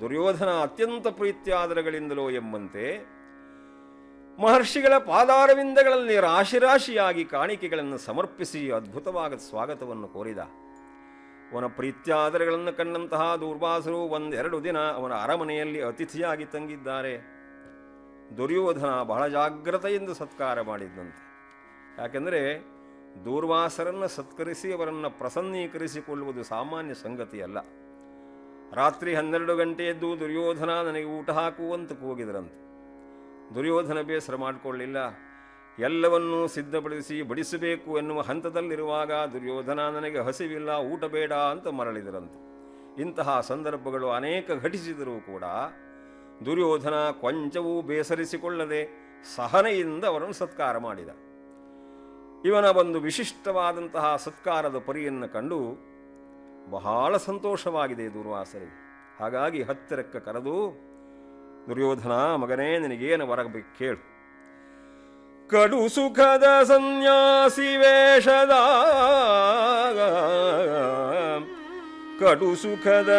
ದುರ್ಯೋಧನ ಅತ್ಯಂತ ಪ್ರೀತ್ಯಾದರಗಳಿಂದಲೋ ಎಂಬಂತೆ ಮಹರ್ಷಿಗಳ ಪಾದಾರವಿಂದಗಳಲ್ಲಿ ರಾಶಿ ರಾಶಿಯಾಗಿ ಕಾಣಿಕೆಗಳನ್ನು ಸಮರ್ಪಿಸಿ ಅದ್ಭುತವಾದ ಸ್ವಾಗತವನ್ನು ಕೋರಿದ ಅವನ ಪ್ರೀತ್ಯಾದರಗಳನ್ನು ಕಂಡಂತಹ ದೂರ್ವಾಸರು ಒಂದೆರಡು ದಿನ ಅವನ ಅರಮನೆಯಲ್ಲಿ ಅತಿಥಿಯಾಗಿ ತಂಗಿದ್ದಾರೆ ದುರ್ಯೋಧನ ಬಹಳ ಜಾಗ್ರತೆಯಿಂದ ಸತ್ಕಾರ ಮಾಡಿದ್ದಂತೆ ಯಾಕೆಂದರೆ ದೂರ್ವಾಸರನ್ನು ಸತ್ಕರಿಸಿ ಅವರನ್ನು ಪ್ರಸನ್ನೀಕರಿಸಿಕೊಳ್ಳುವುದು ಸಾಮಾನ್ಯ ಸಂಗತಿಯಲ್ಲ ರಾತ್ರಿ ಹನ್ನೆರಡು ಗಂಟೆಯದ್ದು ದುರ್ಯೋಧನ ನನಗೆ ಊಟ ಹಾಕುವಂತ ಕೂಗಿದರಂತೆ ದುರ್ಯೋಧನ ಬೇಸರ ಮಾಡಿಕೊಳ್ಳಿಲ್ಲ ಎಲ್ಲವನ್ನೂ ಸಿದ್ಧಪಡಿಸಿ ಬಡಿಸಬೇಕು ಎನ್ನುವ ಹಂತದಲ್ಲಿರುವಾಗ ದುರ್ಯೋಧನ ನನಗೆ ಹಸಿವಿಲ್ಲ ಊಟ ಬೇಡ ಅಂತ ಮರಳಿದರಂತೆ ಇಂತಹ ಸಂದರ್ಭಗಳು ಅನೇಕ ಘಟಿಸಿದರೂ ಕೂಡ ದುರ್ಯೋಧನ ಕೊಂಚವೂ ಬೇಸರಿಸಿಕೊಳ್ಳದೆ ಸಹನೆಯಿಂದ ಅವರನ್ನು ಸತ್ಕಾರ ಮಾಡಿದ ಇವನ ಒಂದು ವಿಶಿಷ್ಟವಾದಂತಹ ಸತ್ಕಾರದ ಪರಿಯನ್ನು ಕಂಡು ಬಹಳ ಸಂತೋಷವಾಗಿದೆ ದುರ್ವಾಸರಿಗೆ ಹಾಗಾಗಿ ಹತ್ತಿರಕ್ಕೆ ಕರೆದು ದುರ್ಯೋಧನ ಮಗನೇ ನಿನಗೇನು ಬರಬೇಕು ಕೇಳು ಕಡು ಸುಖದ ಸನ್ಯಾಸಿ ವೇಷದ ಕಡು ಸುಖದ